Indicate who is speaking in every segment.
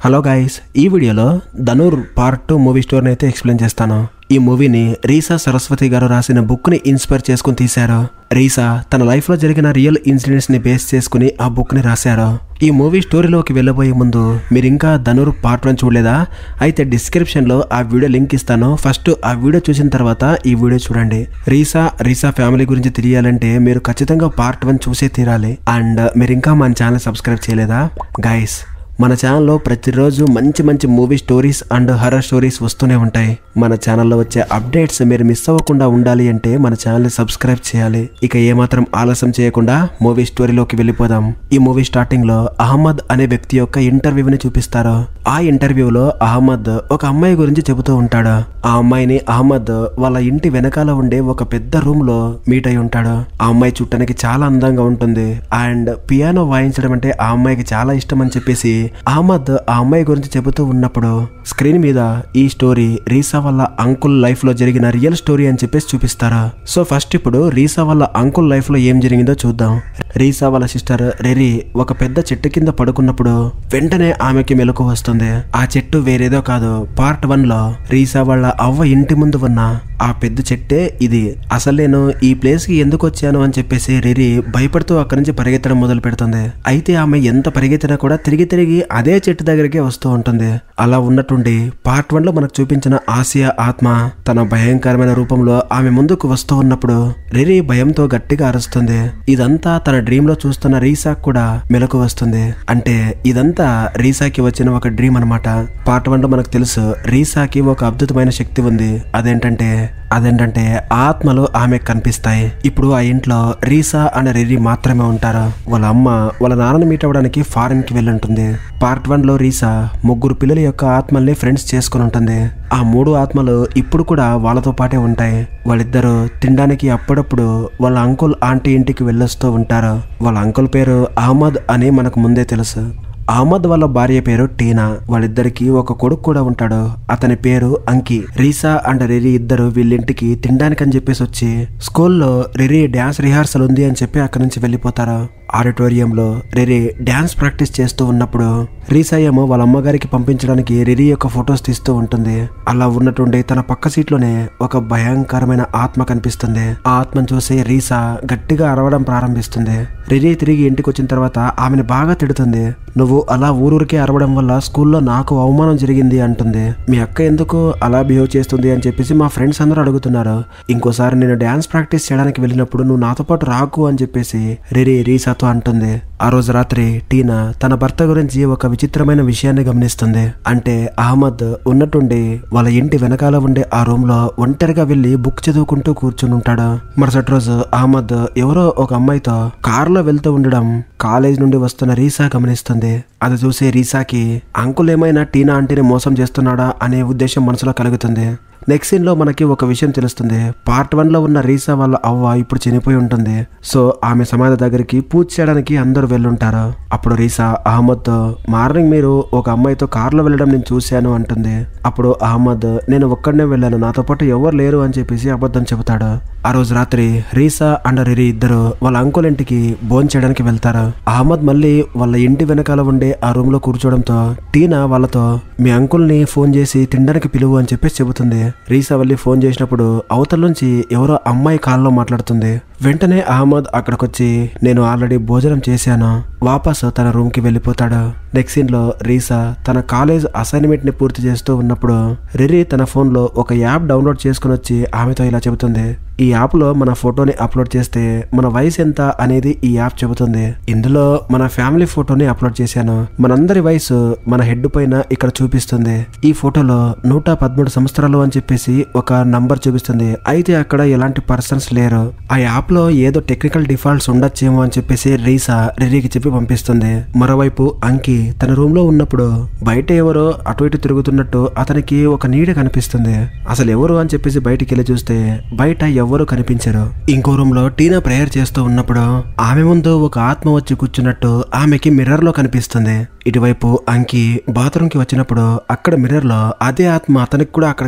Speaker 1: hello guys ఈ వీడియోలో ధనుర్ part two movie స్టోరీని అయితే ఎక్స్ప్లెయిన్ చేస్తాను ఈ మూవీని రీసా సరస్వతి గారు రాసిన బుక్ని ఇన్స్పైర్ చేసుకుని తీశారు రీసా తన లైఫ్లో జరిగిన రియల్ ఇన్సిడెంట్స్ని బేస్ చేసుకుని ఆ బుక్ని రాశారు ఈ మూవీ స్టోరీలోకి వెళ్ళబోయే ముందు మీరు ఇంకా ధనుర్ పార్ట్ వన్ చూడలేదా అయితే డిస్క్రిప్షన్లో ఆ వీడియో లింక్ ఇస్తాను ఫస్ట్ ఆ వీడియో చూసిన తర్వాత ఈ వీడియో చూడండి రీసా రీసా ఫ్యామిలీ గురించి తెలియాలంటే మీరు ఖచ్చితంగా పార్ట్ వన్ చూసే తీరాలి అండ్ మీరు ఇంకా మన ఛానల్ సబ్స్క్రైబ్ చేయలేదా గైస్ మన ఛానల్లో ప్రతిరోజు మంచి మంచి movie stories and horror stories వస్తూనే ఉంటాయి మన ఛానల్లో వచ్చే అప్డేట్స్ మీరు మిస్ అవ్వకుండా ఉండాలి అంటే మన ఛానల్ని సబ్స్క్రైబ్ చేయాలి ఇక ఏమాత్రం ఆలస్యం చేయకుండా మూవీ స్టోరీలోకి వెళ్ళిపోదాం ఈ మూవీ స్టార్టింగ్ లో అహ్మద్ అనే వ్యక్తి యొక్క ఇంటర్వ్యూని చూపిస్తారు ఆ ఇంటర్వ్యూలో అహ్మద్ ఒక అమ్మాయి గురించి చెబుతూ ఉంటాడు ఆ అమ్మాయిని అహ్మద్ వాళ్ళ ఇంటి వెనకాల ఉండే ఒక పెద్ద రూమ్ లో మీట్ అయి ఉంటాడు ఆ అమ్మాయి చూడటానికి చాలా అందంగా ఉంటుంది అండ్ పియానో వాయించడం అంటే ఆ అమ్మాయికి చాలా ఇష్టం అని చెప్పేసి అహ్మద్ ఆ అమ్మాయి గురించి చెబుతూ ఉన్నప్పుడు స్క్రీన్ మీద ఈ స్టోరీ రీసా వాళ్ళ అంకుల్ లైఫ్ లో జరిగిన రియల్ స్టోరీ అని చెప్పేసి చూపిస్తారా సో ఫస్ట్ ఇప్పుడు రీసా వాళ్ళ అంకుల్ లైఫ్ లో ఏం జరిగిందో చూద్దాం రీసా వాళ్ళ సిస్టర్ రెరీ ఒక పెద్ద చెట్టు కింద పడుకున్నప్పుడు వెంటనే ఆమెకి మెలకు వస్తుంది ఆ చెట్టు వేరేదో కాదు పార్ట్ వన్ లో రీసా వాళ్ళ అవ్వ ఇంటి ముందు ఉన్న ఆ పెద్ద చెట్టే ఇది అసలు నేను ఈ ప్లేస్ కి ఎందుకు వచ్చాను అని చెప్పేసి రెరీ భయపడుతూ అక్కడి నుంచి పరిగెత్తడం మొదలు పెడుతుంది అయితే ఆమె ఎంత పరిగెత్తినా కూడా తిరిగి తిరిగి అదే చెట్టు దగ్గరికి వస్తూ ఉంటుంది అలా ఉన్నట్టుండి పార్ట్ వన్ లో మనకు చూపించిన ఆసియా ఆత్మ తన భయంకరమైన రూపంలో ఆమె ముందుకు వస్తూ ఉన్నప్పుడు రెరీ భయంతో గట్టిగా అరుస్తుంది ఇదంతా తన డ్రీమ్ లో చూస్తున్న రీసాక్ కూడా మెలకు వస్తుంది అంటే ఇదంతా రీసాకి వచ్చిన ఒక డ్రీమ్ అన్నమాట పార్ట్ వన్ లో మనకు తెలుసు రీసాకి ఒక అద్భుతమైన శక్తి ఉంది అదేంటంటే అదేంటంటే ఆత్మలు ఆమె కనిపిస్తాయి ఇప్పుడు ఆ ఇంట్లో రీసా అనే రెరీ మాత్రమే ఉంటారు వాళ్ళ అమ్మ వాళ్ళ నాన్నని మీట్ అవ్వడానికి ఫారెన్ కి వెళ్ళుంటుంది పార్ట్ వన్ లో రీసా ముగ్గురు పిల్లల యొక్క ఆత్మల్ని ఫ్రెండ్స్ చేసుకుని ఉంటుంది ఆ మూడు ఆత్మలు ఇప్పుడు కూడా వాళ్ళతో పాటే ఉంటాయి వాళ్ళిద్దరూ తినడానికి అప్పుడప్పుడు వాళ్ళ అంకుల్ ఆంటీ ఇంటికి వెళ్ళొస్తూ ఉంటారు వాళ్ళ అంకుల్ పేరు అహ్మద్ అని మనకు ముందే తెలుసు అహ్మద్ వాళ్ళ భార్య పేరు టీనా వాళ్ళిద్దరికి ఒక కొడుకు కూడా ఉంటాడు అతని పేరు అంకి రీసా అండ్ రెరీ ఇద్దరు వీళ్ళింటికి తినడానికని చెప్పేసి వచ్చి స్కూల్లో రెరీ డ్యాన్స్ రిహార్సల్ ఉంది అని చెప్పి అక్కడి నుంచి వెళ్ళిపోతారు ఆడిటోరియంలో రెరీ డ్యాన్స్ ప్రాక్టీస్ చేస్తూ ఉన్నప్పుడు రీసా ఏమో వాళ్ళ అమ్మగారికి పంపించడానికి రెరీ యొక్క ఫొటోస్ తీస్తూ ఉంటుంది అలా ఉన్నట్టుండి తన పక్క సీట్లోనే ఒక భయంకరమైన ఆత్మ కనిపిస్తుంది ఆ ఆత్మను చూసి రీసా గట్టిగా అరవడం ప్రారంభిస్తుంది రెరీ తిరిగి ఇంటికి వచ్చిన తర్వాత ఆమెను బాగా తిడుతుంది నువ్వు అలా ఊరూరికే అరవడం వల్ల స్కూల్లో నాకు అవమానం జరిగింది అంటుంది మీ అక్క ఎందుకు అలా బిహేవ్ చేస్తుంది అని చెప్పేసి మా ఫ్రెండ్స్ అందరూ అడుగుతున్నారు ఇంకోసారి నేను డ్యాన్స్ ప్రాక్టీస్ చేయడానికి వెళ్ళినప్పుడు నువ్వు నాతో పాటు రాకు అని చెప్పేసి రెరీ రీసాతో అంటుంది ఆ రోజు రాత్రి టీనా తన భర్త గురించి ఒక విచిత్రమైన విషయాన్ని గమనిస్తుంది అంటే అహ్మద్ ఉన్నట్టుండి వాళ్ళ ఇంటి వెనకాల ఉండే ఆ రూమ్ లో ఒంటరిగా వెళ్లి బుక్ చదువుకుంటూ కూర్చుని ఉంటాడు మరుసటి రోజు అహ్మద్ ఎవరో ఒక అమ్మాయితో కారులో వెళ్తూ ఉండడం కాలేజ్ నుండి వస్తున్న రీసా గమనిస్తుంది అది చూసి రీసాకి అంకుల్ ఏమైనా టీనా ఆంటీని మోసం చేస్తున్నాడా అనే ఉద్దేశం మనసులో కలుగుతుంది నెక్స్ట్ సీన్ లో మనకి ఒక విషయం తెలుస్తుంది పార్ట్ వన్ లో ఉన్న రీసా వాళ్ళ అవ్వ ఇప్పుడు చనిపోయి ఉంటుంది సో ఆమె సమాధి దగ్గరికి పూజ చేయడానికి అందరూ వెళ్ళుంటారు అప్పుడు రీసా అహ్మద్ తో మార్నింగ్ మీరు ఒక అమ్మాయితో కారులో వెళ్ళడం నేను చూశాను అంటుంది అప్పుడు అహ్మద్ నేను ఒక్కడనే వెళ్ళాను నాతో పాటు ఎవరు లేరు అని చెప్పేసి అబద్ధం చెబుతాడు ఆ రోజు రాత్రి రీసా అండ్ రిరి ఇద్దరు వాళ్ళ అంకుల్ ఇంటికి భోజనం చేయడానికి వెళ్తారు అహ్మద్ మళ్ళీ వాళ్ళ ఇంటి వెనకాల ఉండే ఆ రూమ్ లో కూర్చోవడంతో టీనా వాళ్ళతో మీ అంకుల్ ని ఫోన్ చేసి తినడానికి పిలువు అని చెప్పేసి చెబుతుంది రీసా వెళ్ళి ఫోన్ చేసినప్పుడు అవతల నుంచి ఎవరో అమ్మాయి కాల్లో మాట్లాడుతుంది వెంటనే అహ్మద్ అక్కడికొచ్చి నేను ఆల్రెడీ భోజనం చేశాను వాపస్ తన రూమ్ కి వెళ్ళిపోతాడు నెక్స్ట్ సీన్ లో రీసా తన కాలేజ్ అసైన్మెంట్ ని పూర్తి చేస్తూ ఉన్నప్పుడు రిరి తన ఫోన్ లో ఒక యాప్ డౌన్లోడ్ చేసుకుని వచ్చి ఆమెతో ఇలా చెబుతుంది ఈ యాప్ లో మన ఫోటోని అప్లోడ్ చేస్తే మన వయసు ఎంత అనేది ఈ యాప్ చెబుతుంది ఇందులో మన ఫ్యామిలీ ఫోటోని అప్లోడ్ చేశాను మనందరి వయసు మన హెడ్ పైన ఇక్కడ చూపిస్తుంది ఈ ఫోటోలో నూట పదమూడు సంవత్సరాలు అని చెప్పేసి ఒక నంబర్ చూపిస్తుంది అయితే అక్కడ ఎలాంటి పర్సన్స్ లేరు ఆ యాప్ లో ఏదో టెక్నికల్ డిఫాల్ట్స్ ఉండొచ్చేమో అని చెప్పేసి రీసా రెరీకి చెప్పి పంపిస్తుంది మరోవైపు అంకి తన రూమ్ లో ఉన్నప్పుడు బయట ఎవరో అటు ఇటు తిరుగుతున్నట్టు అతనికి ఒక నీడ కనిపిస్తుంది అసలు ఎవరు అని చెప్పేసి బయటికి వెళ్ళి చూస్తే బయట ఎవ్వరూ కనిపించరు ఇంకో రూమ్ లో టీనా ప్రేయర్ చేస్తూ ఉన్నప్పుడు ఆమె ముందు ఒక ఆత్మ వచ్చి కూర్చున్నట్టు ఆమెకి మిర్రర్ లో కనిపిస్తుంది ఇటువైపు అంకి బాత్రూమ్ కి వచ్చినప్పుడు అక్కడ మిర్రర్ లో అదే ఆత్మ అతనికి కూడా అక్కడ కనిపిస్తుంది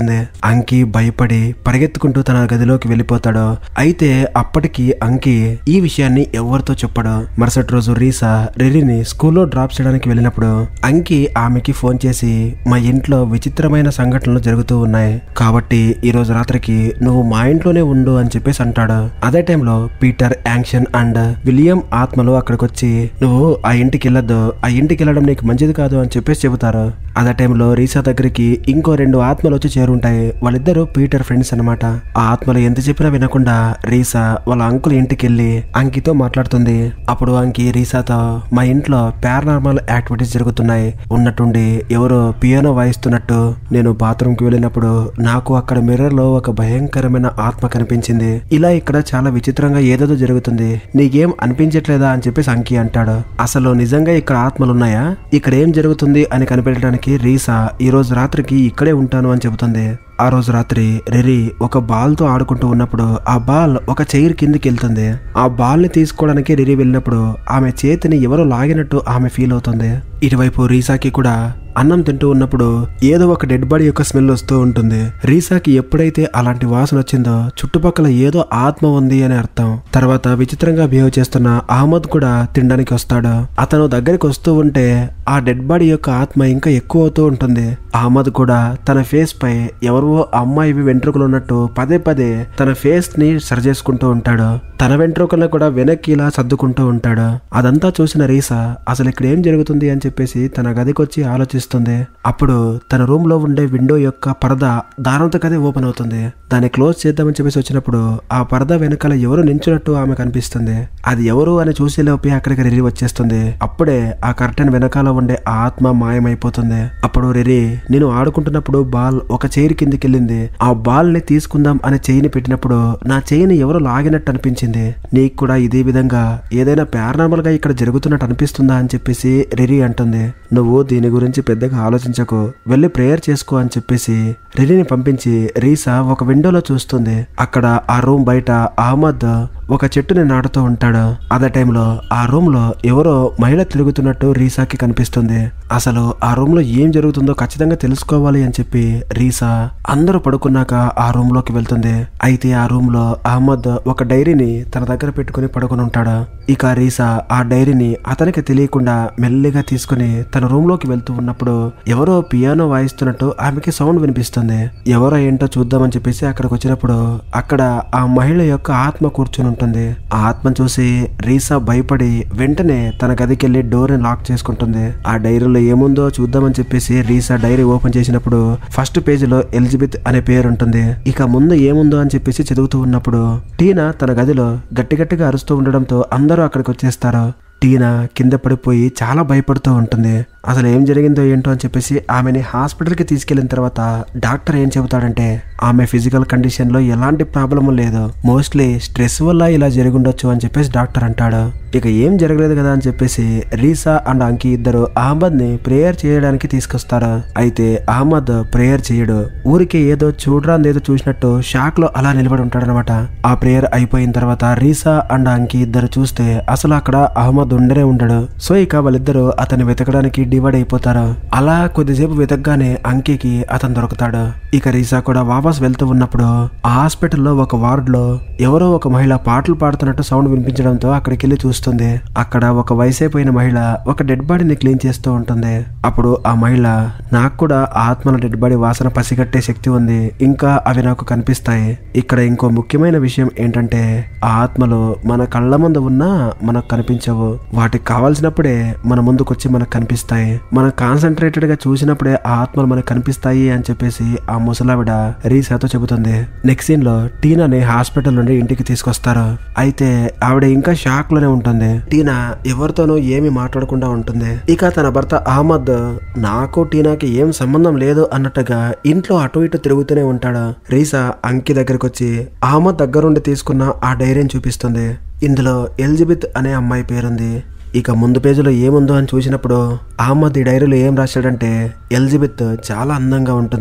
Speaker 1: కనిపిస్తుంది అంకి భయపడి పరిగెత్తుకుంటూ తన గదిలోకి వెళ్ళిపోతాడు అయితే అప్పటికి అంకి ఈ విషయాన్ని ఎవరితో చెప్పడు మరుసటి రోజు రీసా రెరీని స్కూల్లో డ్రాప్ చేయడానికి వెళ్ళినప్పుడు అంకి ఆమెకి ఫోన్ చేసి మా ఇంట్లో విచిత్రమైన సంఘటనలు జరుగుతూ ఉన్నాయి కాబట్టి ఈ రోజు రాత్రికి నువ్వు మా ఇంట్లోనే ఉండు అని చెప్పేసి అంటాడు అదే టైంలో పీటర్ యాంక్షన్ అండ్ విలియం ఆత్మలు అక్కడికి వచ్చి నువ్వు ఆ ఇంటికి వెళ్ళొద్దు ఆ ఇంటికి వెళ్ళడం నీకు మంచిది కాదు అని చెప్పేసి చెబుతారు అదే టైంలో రీసా దగ్గరికి ఇంకో రెండు ఆత్మలు వచ్చి చేరుంటాయి వాళ్ళిద్దరు పీటర్ ఫ్రెండ్స్ అన్నమాట ఆ ఆత్మలు ఎంత చెప్పినా వినకుండా రీసా వాళ్ళ అంకుల్ ఇంటికి వెళ్ళి అంకితో మాట్లాడుతుంది అప్పుడు అంకి రీసాతో మా ఇంట్లో పారానార్మల్ యాక్టివిటీస్ జరుగుతున్నాయి ఉన్నట్టుండి ఎవరో పియానో వాయిస్తున్నట్టు నేను బాత్రూమ్ కి వెళ్ళినప్పుడు నాకు అక్కడ మిర్రర్ లో ఒక భయంకరమైన ఆత్మ కనిపించింది ఇలా ఇక్కడ చాలా విచిత్రంగా ఏదేదో జరుగుతుంది నీకేం అనిపించట్లేదా అని చెప్పేసి అంకి అంటాడు అసలు నిజంగా ఇక్కడ ఆత్మలు ఉన్నాయా ఇక్కడ ఏం జరుగుతుంది అని కనిపెట్టడానికి రీసా ఈ రోజు రాత్రికి ఇక్కడే ఉంటాను అని చెబుతుంది ఆ రోజు రాత్రి రెరీ ఒక బాల్ తో ఆడుకుంటూ ఉన్నప్పుడు ఆ బాల్ ఒక చైర్ కిందికి వెళ్తుంది ఆ బాల్ ని తీసుకోవడానికి రెరీ వెళ్ళినప్పుడు ఆమె చేతిని ఎవరో లాగినట్టు ఆమె ఫీల్ అవుతుంది ఇటువైపు రీసాకి కూడా అన్నం తింటూ ఉన్నప్పుడు ఏదో ఒక డెడ్ బాడీ యొక్క స్మెల్ వస్తూ ఉంటుంది రీసాకి ఎప్పుడైతే అలాంటి వాసన వచ్చిందో చుట్టుపక్కల ఏదో ఆత్మ ఉంది అని అర్థం తర్వాత విచిత్రంగా బిహేవ్ చేస్తున్న అహ్మద్ కూడా తినడానికి వస్తాడు అతను దగ్గరికి వస్తూ ఉంటే ఆ డెడ్ బాడీ యొక్క ఆత్మ ఇంకా ఎక్కువ అవుతూ ఉంటుంది అహ్మద్ కూడా తన ఫేస్ పై ఎవరో అమ్మాయివి వెంట్రుకలు ఉన్నట్టు పదే పదే తన ఫేస్ ని సరి చేసుకుంటూ ఉంటాడు తన వెంట్రుకలను కూడా వెనక్కి ఇలా సర్దుకుంటూ ఉంటాడు అదంతా చూసిన రీసా అసలు ఇక్కడ ఏం జరుగుతుంది అని చెప్పేసి తన గదికొచ్చి ఆలోచిస్తుంది అప్పుడు తన రూమ్ లో ఉండే విండో యొక్క పరద దానంతకదే ఓపెన్ అవుతుంది దాన్ని క్లోజ్ చేద్దామని చెప్పేసి వచ్చినప్పుడు ఆ పరద వెనకాల ఎవరు నించున్నట్టు ఆమె కనిపిస్తుంది అది ఎవరు అని చూసేలోపే అక్కడికి రెరీ వచ్చేస్తుంది అప్పుడే ఆ కర్టెన్ వెనకాల ఉండే ఆ ఆత్మ మాయమైపోతుంది అప్పుడు రెరీ నేను ఆడుకుంటున్నప్పుడు బాల్ ఒక చైర్ కిందికి వెళ్ళింది ఆ బాల్ ని తీసుకుందాం అనే చెయ్యిని పెట్టినప్పుడు నా చెయ్యిని ఎవరు లాగినట్టు అనిపించింది నీకు కూడా ఇదే విధంగా ఏదైనా పారానార్మల్ గా ఇక్కడ జరుగుతున్నట్టు అనిపిస్తుందా అని చెప్పేసి రెరీ అంటుంది నువ్వు దీని గురించి పెద్దగా ఆలోచించకు వెళ్ళి ప్రేయర్ చేసుకో అని చెప్పేసి రెరీని పంపించి రీసా ఒక విండోలో చూస్తుంది అక్కడ ఆ రూమ్ బయట అహ్మద్ ఒక చెట్టుని నాటుతూ ఉంటాడు అదే టైంలో ఆ రూమ్ లో ఎవరో మహిళ తిరుగుతున్నట్టు రీసాకి కనిపిస్తుంది అసలు ఆ రూమ్ లో ఏం జరుగుతుందో ఖచ్చితంగా తెలుసుకోవాలి అని చెప్పి రీసా అందరూ పడుకున్నాక ఆ రూమ్ లోకి వెళ్తుంది అయితే ఆ రూమ్ లో అహ్మద్ ఒక డైరీని తన దగ్గర పెట్టుకుని పడుకుని ఉంటాడు ఇక రీసా ఆ డైరీని అతనికి తెలియకుండా మెల్లిగా తీసుకుని తన రూమ్ లోకి వెళ్తూ ఉన్నప్పుడు ఎవరో పియానో వాయిస్తున్నట్టు ఆమెకి సౌండ్ వినిపిస్తుంది ఎవరో ఏంటో చూద్దామని చెప్పేసి అక్కడికి వచ్చినప్పుడు అక్కడ ఆ మహిళ యొక్క ఆత్మ కూర్చుని ఉంటుంది ఆ ఆత్మ చూసి రీసా భయపడి వెంటనే తన గదికి వెళ్లి డోర్ ని లాక్ చేసుకుంటుంది ఆ డైరీలో ఏముందో చూద్దామని చెప్పేసి రీసా డైరీ ఓపెన్ చేసినప్పుడు ఫస్ట్ పేజ్ లో ఎలిజబెత్ అనే పేరు ఉంటుంది ఇక ముందు ఏముందో అని చెప్పేసి చదువుతూ ఉన్నప్పుడు టీనా తన గదిలో గట్టి గట్టిగా అరుస్తూ ఉండడంతో అందరూ అక్కడికి వచ్చేస్తారు టీనా కింద పడిపోయి చాలా భయపడుతూ ఉంటుంది అసలు ఏం జరిగిందో ఏంటో అని చెప్పేసి ఆమెని హాస్పిటల్కి తీసుకెళ్లిన తర్వాత డాక్టర్ ఏం చెబుతాడంటే ఆమె ఫిజికల్ కండిషన్లో ఎలాంటి ప్రాబ్లం లేదు మోస్ట్లీ స్ట్రెస్ వల్ల ఇలా జరిగుండొచ్చు అని చెప్పేసి డాక్టర్ అంటాడు ఇక ఏం జరగలేదు కదా అని చెప్పేసి రీసా అండ్ అంకి ఇద్దరు అహ్మద్ ని ప్రేయర్ చేయడానికి తీసుకొస్తారు అయితే అహ్మద్ ప్రేయర్ చేయడు ఊరికే ఏదో చూడరాంది ఏదో చూసినట్టు షాక్ లో అలా నిలబడి ఉంటాడనమాట ఆ ప్రేయర్ అయిపోయిన తర్వాత రీసా అండ్ అంకి ఇద్దరు చూస్తే అసలు అక్కడ అహ్మద్ ఉండనే ఉండడు సో ఇక వాళ్ళిద్దరూ అతన్ని వెతకడానికి డివైడ్ అయిపోతారు అలా కొద్దిసేపు వెతకగానే అంకికి అతను దొరుకుతాడు ఇక రీసా కూడా వాపస్ వెళ్తూ ఉన్నప్పుడు ఆ హాస్పిటల్లో ఒక వార్డ్ లో ఎవరో ఒక మహిళ పాటలు పాడుతున్నట్టు సౌండ్ వినిపించడంతో అక్కడికి వెళ్ళి చూస్తుంది అక్కడ ఒక వయసైపోయిన మహిళ ఒక డెడ్ బాడీని క్లీన్ చేస్తూ ఉంటుంది అప్పుడు ఆ మహిళ నాకు కూడా ఆత్మల డెడ్ బాడీ వాసన పసిగట్టే శక్తి ఉంది ఇంకా అవి నాకు కనిపిస్తాయి ఇక్కడ ఇంకో ముఖ్యమైన విషయం ఏంటంటే ఆ ఆత్మలు మన కళ్ళ ముందు ఉన్నా మనకు కనిపించవు వాటికి కావాల్సినప్పుడే మన ముందుకొచ్చి మనకు కనిపిస్తాయి మనం కాన్సన్ట్రేటెడ్ గా చూసినప్పుడే ఆ ఆత్మలు మనకు కనిపిస్తాయి అని చెప్పేసి ఆ ముసలావిడ రీసాతో చెబుతుంది నెక్స్ట్ సీన్ లో టీనాని హాస్పిటల్ నుండి ఇంటికి తీసుకొస్తారు అయితే ఆవిడ ఇంకా షాక్ లోనే ఉంటుంది టీనా ఎవరితోనూ ఏమి మాట్లాడకుండా ఉంటుంది ఇక తన భర్త అహ్మద్ నాకు టీనాకి ఏం సంబంధం లేదు అన్నట్టుగా ఇంట్లో అటు ఇటు తిరుగుతూనే ఉంటాడు రీసా అంకి దగ్గరకు వచ్చి అహ్మద్ దగ్గరుండి తీసుకున్న ఆ డైరీని చూపిస్తుంది ఇందులో ఎలిజబెత్ అనే అమ్మాయి పేరుంది ఇక ముందు పేజీలో ఏముందో అని చూసినప్పుడు అహ్మద్ ఈ డైరీలో ఏం రాశాడంటే ఎలిజబెత్ చాలా అందంగా ఉంటుంది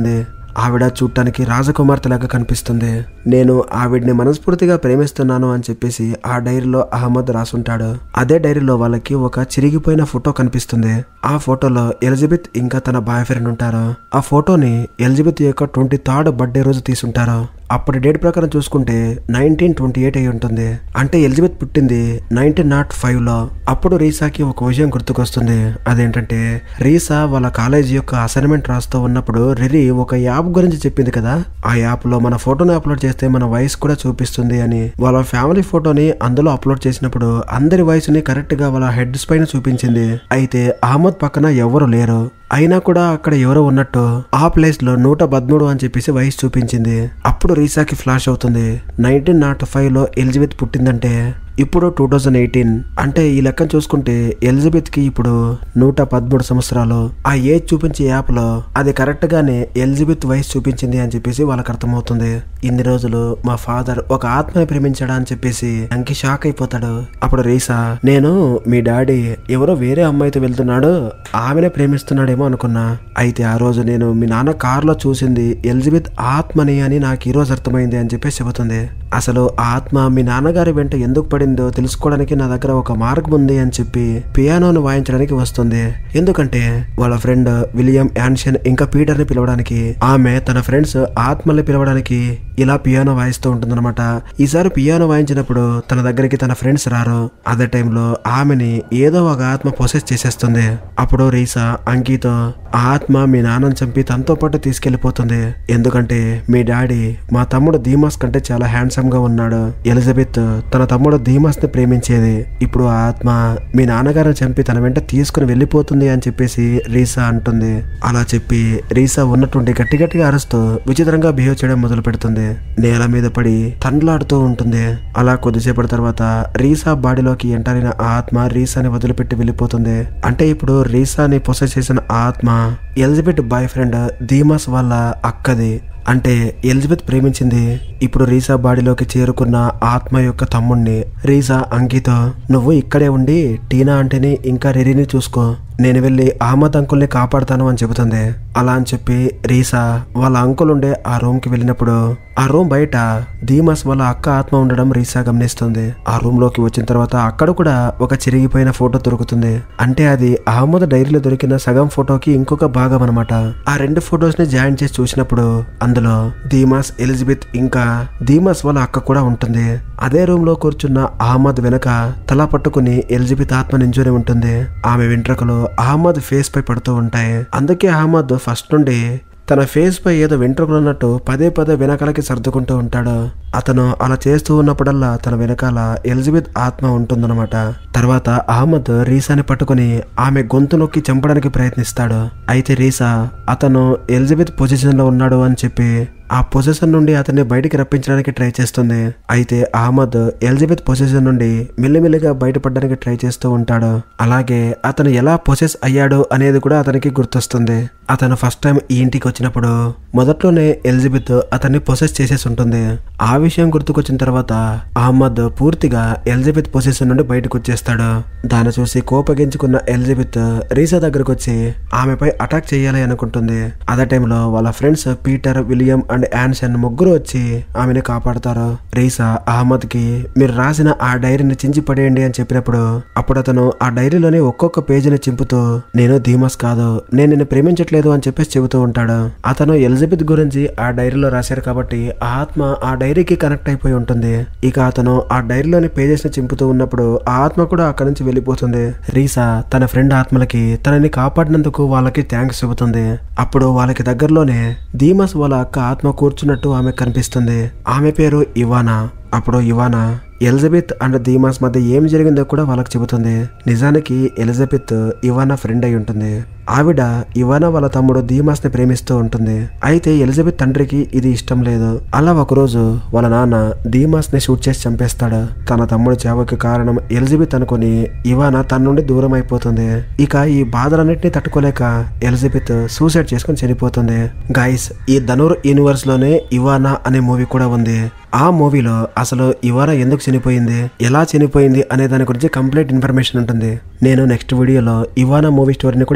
Speaker 1: ఆవిడ చూడటానికి రాజకుమార్తెలాగా కనిపిస్తుంది నేను ఆవిడ్ని మనస్ఫూర్తిగా ప్రేమిస్తున్నాను అని చెప్పేసి ఆ డైరీలో అహ్మద్ రాసుంటాడు అదే డైరీలో వాళ్ళకి ఒక చిరిగిపోయిన ఫోటో కనిపిస్తుంది ఆ ఫోటోలో ఎలిజబెత్ ఇంకా తన బాయ్ ఫ్రెండ్ ఉంటారు ఆ ఫోటోని ఎలిజబెత్ యొక్క ట్వంటీ థర్డ్ బర్త్డే రోజు తీసుంటారు అప్పటి డేట్ ప్రకారం చూసుకుంటే నైన్టీన్ ట్వంటీ ఎయిట్ అయి ఉంటుంది అంటే ఎలిజబెత్ పుట్టింది నైన్టీన్ నాట్ ఫైవ్ లో అప్పుడు రీసాకి ఒక విషయం గుర్తుకొస్తుంది అదేంటంటే రీసా వాళ్ళ కాలేజీ యొక్క అసైన్మెంట్ రాస్తూ ఉన్నప్పుడు రిరి ఒక యాప్ గురించి చెప్పింది కదా ఆ యాప్ లో మన ఫోటోని అప్లోడ్ చేస్తే మన వయసు కూడా చూపిస్తుంది అని వాళ్ళ ఫ్యామిలీ ఫోటోని అందులో అప్లోడ్ చేసినప్పుడు అందరి వయసుని కరెక్ట్ గా వాళ్ళ హెడ్స్ పైన చూపించింది అయితే అహ్మద్ పక్కన ఎవరు లేరు అయినా కూడా అక్కడ ఎవరో ఉన్నట్టు ఆ ప్లేస్ లో నూట పదమూడు అని చెప్పేసి వయసు చూపించింది అప్పుడు రీసాకి ఫ్లాష్ అవుతుంది నైన్టీన్ నాట్ ఫైవ్ లో ఎలిజబెత్ పుట్టిందంటే ఇప్పుడు టూ థౌజండ్ ఎయిటీన్ అంటే ఈ లెక్కన చూసుకుంటే ఎలిజబెత్ కి ఇప్పుడు నూట పదమూడు సంవత్సరాలు ఆ ఏజ్ చూపించే యాప్ లో అది కరెక్ట్ గానే ఎలిజబెత్ వయసు చూపించింది అని చెప్పేసి వాళ్ళకి అర్థమవుతుంది ఇన్ని రోజులు మా ఫాదర్ ఒక ఆత్మని ప్రేమించాడా అని చెప్పేసి అంకి షాక్ అయిపోతాడు అప్పుడు రీసా నేను మీ డాడీ ఎవరో వేరే అమ్మాయితో వెళ్తున్నాడు ఆమెనే ప్రేమిస్తున్నాడేమో అనుకున్నా అయితే ఆ రోజు నేను మీ నాన్న కారులో చూసింది ఎలిజబెత్ ఆత్మని అని నాకు ఈ రోజు అర్థమైంది అని చెప్పేసి చెబుతుంది అసలు ఆ ఆత్మ మీ నాన్నగారి వెంట ఎందుకు పడిందో తెలుసుకోవడానికి నా దగ్గర ఒక మార్గం ఉంది అని చెప్పి పియానోను వాయించడానికి వస్తుంది ఎందుకంటే వాళ్ళ ఫ్రెండ్ విలియం యాన్షన్ ఇంకా పీటర్ ని పిలవడానికి ఆమె తన ఫ్రెండ్స్ ఆత్మల్ని పిలవడానికి ఇలా పియానో వాయిస్తూ ఉంటుందన్నమాట ఈసారి పియానో వాయించినప్పుడు తన దగ్గరికి తన ఫ్రెండ్స్ రారు అదే టైంలో ఆమెని ఏదో ఒక ఆత్మ పొసెస్ చేసేస్తుంది అప్పుడు రీసా అంకీతో ఆ ఆత్మ మీ నాన్నని చంపి తనతో పాటు తీసుకెళ్లిపోతుంది ఎందుకంటే మీ డాడీ మా తమ్ముడు ధీమాస్ కంటే చాలా హ్యాండ్సమ్ గా ఉన్నాడు ఎలిజబెత్ తన తమ్ముడు ధీమాస్ ని ప్రేమించేది ఇప్పుడు ఆ ఆత్మ మీ నాన్నగారిని చంపి తన వెంట తీసుకుని వెళ్ళిపోతుంది అని చెప్పేసి రీసా అంటుంది అలా చెప్పి రీసా ఉన్నటువంటి గట్టి గట్టిగా అరుస్తూ విచిత్రంగా బిహేవ్ చేయడం మొదలు పెడుతుంది నేల మీద పడి తండ్లాడుతూ ఉంటుంది అలా కొద్దిసేపటి తర్వాత రీసా బాడీలోకి ఎంటర్ అయిన ఆ ఆత్మ రీసాని వదిలిపెట్టి వెళ్ళిపోతుంది అంటే ఇప్పుడు రీసాని పొసెస్ చేసిన ఆ ఆత్మ ఎలిజబెత్ బాయ్ ఫ్రెండ్ ధీమాస్ వాళ్ళ అక్కది అంటే ఎలిజబెత్ ప్రేమించింది ఇప్పుడు రీసా బాడీలోకి చేరుకున్న ఆత్మ యొక్క తమ్ముణ్ణి రీసా అంకితో నువ్వు ఇక్కడే ఉండి టీనా అంటేని ఇంకా రెరీని చూసుకో నేను వెళ్ళి అహ్మద్ అంకుల్ని కాపాడుతాను అని చెబుతుంది అలా అని చెప్పి రీసా వాళ్ళ అంకుల్ ఉండే ఆ రూమ్ కి వెళ్ళినప్పుడు ఆ రూమ్ బయట ధీమస్ వాళ్ళ అక్క ఆత్మ ఉండడం రీసా గమనిస్తుంది ఆ రూమ్ లోకి వచ్చిన తర్వాత అక్కడ కూడా ఒక చిరిగిపోయిన ఫోటో దొరుకుతుంది అంటే అది అహ్మద్ డైరీలో దొరికిన సగం ఫోటోకి ఇంకొక భాగం అనమాట ఆ రెండు ఫొటోస్ ని జాయిన్ చేసి చూసినప్పుడు అందులో ధీమాస్ ఎలిజబెత్ ఇంకా ధీమాస్ వాళ్ళ అక్క కూడా ఉంటుంది అదే రూమ్ లో కూర్చున్న అహ్మద్ వెనక తల పట్టుకుని ఎలిజబెత్ ఆత్మ నించుని ఉంటుంది ఆమె వెంట్రుకలు అహ్మద్ ఫేస్ పై పడుతూ ఉంటాయి అందుకే అహ్మద్ ఫస్ట్ నుండి తన ఫేస్ పై ఏదో వెంట్రుకలు ఉన్నట్టు పదే పదే వెనకాలకి సర్దుకుంటూ ఉంటాడు అతను అలా చేస్తూ ఉన్నప్పుడల్లా తన వెనకాల ఎలిజబెత్ ఆత్మ ఉంటుందన్నమాట తర్వాత అహ్మద్ రీసాని పట్టుకుని ఆమె గొంతు నొక్కి చంపడానికి ప్రయత్నిస్తాడు అయితే రీసా అతను ఎలిజబెత్ పొజిషన్ లో ఉన్నాడు అని చెప్పి ఆ పొజిషన్ నుండి అతన్ని బయటికి రప్పించడానికి ట్రై చేస్తుంది అయితే అహ్మద్ ఎలిజబెత్ పొజిషన్ నుండి మెల్లిమెల్లిగా బయటపడడానికి ట్రై చేస్తూ ఉంటాడు అలాగే అతను ఎలా పొసెస్ అయ్యాడు అనేది కూడా అతనికి గుర్తొస్తుంది అతను ఫస్ట్ టైం ఈ ఇంటికి వచ్చినప్పుడు మొదట్లోనే ఎలిజబెత్ అతన్ని పొసెస్ చేసేసి ఉంటుంది ఆ విషయం గుర్తుకొచ్చిన తర్వాత అహ్మద్ పూర్తిగా ఎలిజబెత్ పొజిషన్ నుండి బయటకు వచ్చేస్తాడు దాన్ని చూసి కోపగించుకున్న ఎలిజబెత్ రీసా దగ్గరకు వచ్చి ఆమెపై అటాక్ చేయాలి అనుకుంటుంది అదే టైంలో వాళ్ళ friends Peter William and Anson ముగ్గురు వచ్చి ఆమెను కాపాడతారు రీసా అహ్మద్ కి మీరు రాసిన ఆ డైరీని చించి పడేయండి అని చెప్పినప్పుడు అప్పుడు అతను ఆ డైరీలోని ఒక్కొక్క పేజీని చింపుతూ నేను ధీమస్ కాదు నేను నిన్ను ప్రేమించట్లేదు అని చెప్పేసి చెబుతూ ఉంటాడు అతను ఎలిజబెత్ గురించి ఆ డైరీలో రాశారు కాబట్టి ఆ ఆత్మ ఆ డైరీకి కనెక్ట్ అయిపోయి ఉంటుంది ఇక అతను ఆ డైరీలోని పేజెస్ ని చింపుతూ ఉన్నప్పుడు ఆ ఆత్మ కూడా అక్కడి నుంచి వెళ్ళిపోతుంది రీసా తన ఫ్రెండ్ ఆత్మలకి తనని కాపాడినందుకు వాళ్ళకి థ్యాంక్స్ చెబుతుంది అప్పుడు వాళ్ళకి దగ్గరలోనే ధీమస్ వాళ్ళ అక్క ఆత్మ కూర్చున్నట్టు ఆమె కనిపిస్తుంది ఆమె పేరు ఇవానా అప్పుడు ఇవానా ఎలిజబెత్ అండ్ ధీమాస్ మధ్య ఏం జరిగిందో కూడా వాళ్ళకి చెబుతుంది నిజానికి ఎలిజబెత్ ఇవానా ఫ్రెండ్ అయి ఉంటుంది ఆవిడ ఇవానా వాళ్ళ తమ్ముడు ధీమాస్ ని ప్రేమిస్తూ ఉంటుంది అయితే ఎలిజబెత్ తండ్రికి ఇది ఇష్టం లేదు అలా ఒకరోజు వాళ్ళ నాన్న ధీమాస్ ని షూట్ చేసి చంపేస్తాడు తన తమ్ముడు చావుకి కారణం ఎలిజబెత్ అనుకుని ఇవానా తన నుండి దూరం అయిపోతుంది ఇక ఈ బాధలన్నింటినీ తట్టుకోలేక ఎలిజబెత్ సూసైడ్ చేసుకుని చనిపోతుంది గైస్ ఈ ధనుర్ యూనివర్స్ లోనే ఇవానా అనే మూవీ కూడా ఉంది ఆ మూవీలో అసలు ఇవానా ఎందుకు చనిపోయింది ఎలా చనిపోయింది అనే దాని గురించి కంప్లీట్ ఇన్ఫర్మేషన్ ఉంటుంది నేను నెక్స్ట్ వీడియోలో ఇవానా మూవీ స్టోరీని కూడా ఎక్స్ప్లెయిన్ చేస్తాను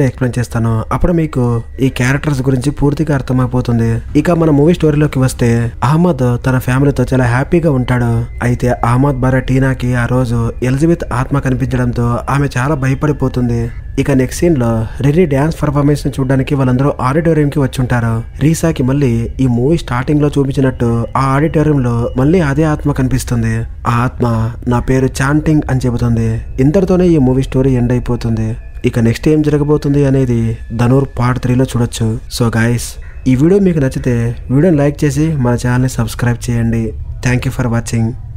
Speaker 1: చేస్తాను అప్పుడు మీకు ఈ క్యారెక్టర్స్ గురించి పూర్తిగా అర్థమైపోతుంది ఇక మన మూవీ స్టోరీలోకి వస్తే అహ్మద్ తన ఫ్యామిలీతో చాలా హ్యాపీగా ఉంటాడు అయితే అహ్మద్ భార్య టీనాకి ఆ రోజు ఎలిజబెత్ ఆత్మ కనిపించడంతో ఆమె చాలా భయపడిపోతుంది ఇక నెక్స్ట్ సీన్ లో రిరీ డ్యాన్స్ పర్ఫార్మెన్స్ ని చూడడానికి వాళ్ళందరూ ఆడిటోరియం కి వచ్చి ఉంటారు రీసాకి మళ్ళీ ఈ మూవీ స్టార్టింగ్ లో చూపించినట్టు ఆ ఆడిటోరియం లో మళ్ళీ అదే ఆత్మ కనిపిస్తుంది ఆ ఆత్మ నా పేరు చాంటింగ్ అని చెబుతుంది ఇంతటితోనే ఈ మూవీ స్టోరీ ఎండ్ అయిపోతుంది ఇక నెక్స్ట్ ఏం జరగబోతుంది అనేది ధనూర్ పార్ట్ త్రీలో చూడొచ్చు సో గాయస్ ఈ వీడియో మీకు నచ్చితే వీడియోని లైక్ చేసి మన ఛానల్ని సబ్స్క్రైబ్ చేయండి థ్యాంక్ యూ ఫర్ వాచింగ్